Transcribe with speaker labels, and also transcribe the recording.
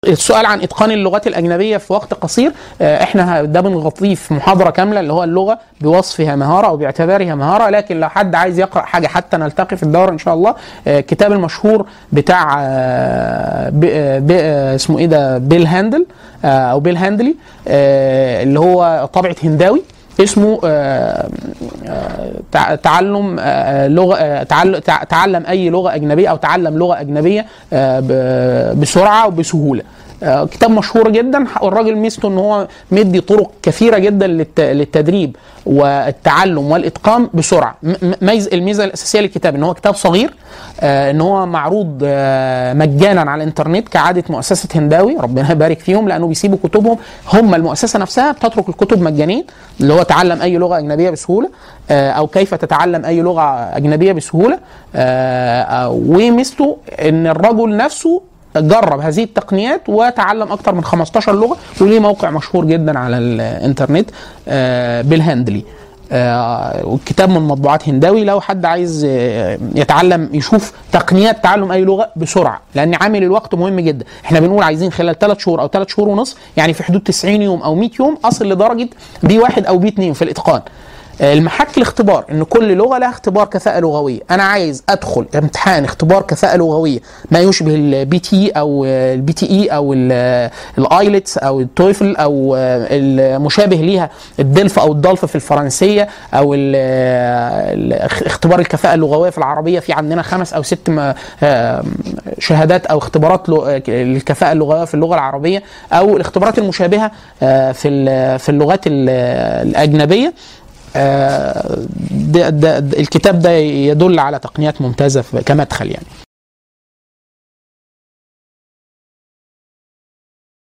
Speaker 1: السؤال عن اتقان اللغات الاجنبيه في وقت قصير آه، احنا ده بنغطيه في محاضره كامله اللي هو اللغه بوصفها مهاره او باعتبارها مهاره لكن لو حد عايز يقرا حاجه حتى نلتقي في الدوره ان شاء الله آه، الكتاب المشهور بتاع آه، ب- آه، ب- آه، اسمه ايه ده بيل هاندل آه، او بيل هاندلي آه، اللي هو طبعه هنداوي اسمه آه، آه، تع- تعلم آه، لغه آه، تعل- تع- تعلم اي لغه اجنبيه او تعلم لغه اجنبيه آه، ب- بسرعه وبسهوله آه، كتاب مشهور جدا والراجل ميزته ان هو مدي طرق كثيره جدا للت- للتدريب والتعلم والاتقان بسرعه م- م- ميز الميزه الاساسيه للكتاب ان هو كتاب صغير آه، ان هو معروض آه، مجانا على الانترنت كعاده مؤسسه هنداوي ربنا يبارك فيهم لانه بيسيبوا كتبهم هم المؤسسه نفسها بتترك الكتب مجانيا اللي هو تعلم اي لغه اجنبيه بسهوله آه، او كيف تتعلم اي لغه اجنبيه بسهوله آه، آه، ومثله ان الرجل نفسه جرب هذه التقنيات وتعلم اكثر من 15 لغه وليه موقع مشهور جدا على الانترنت آه، بالهندلي آه، والكتاب من مطبوعات هنداوي لو حد عايز آه، يتعلم يشوف تقنيات تعلم اي لغه بسرعه لان عامل الوقت مهم جدا احنا بنقول عايزين خلال ثلاث شهور او ثلاث شهور ونص يعني في حدود 90 يوم او 100 يوم اصل لدرجه بي واحد او بي 2 في الاتقان آه، المحك الاختبار ان كل لغه لها اختبار كفاءه لغويه انا عايز ادخل امتحان اختبار كفاءه لغويه ما يشبه البي تي او البي تي اي او الايلتس او التويفل او آه، المشابه ليها الدلف او الضلف في الفرنسيه او ال- ال- اختبار الكفاءه اللغويه في العربيه في عندنا خمس او ست م- آه، شهادات او اختبارات لو- للكفاءه اللغويه في اللغه العربيه او الاختبارات المشابهه آه، في ال- في اللغات ال- الاجنبيه آه، ده ده ده الكتاب ده يدل على تقنيات ممتازه في- كمدخل يعني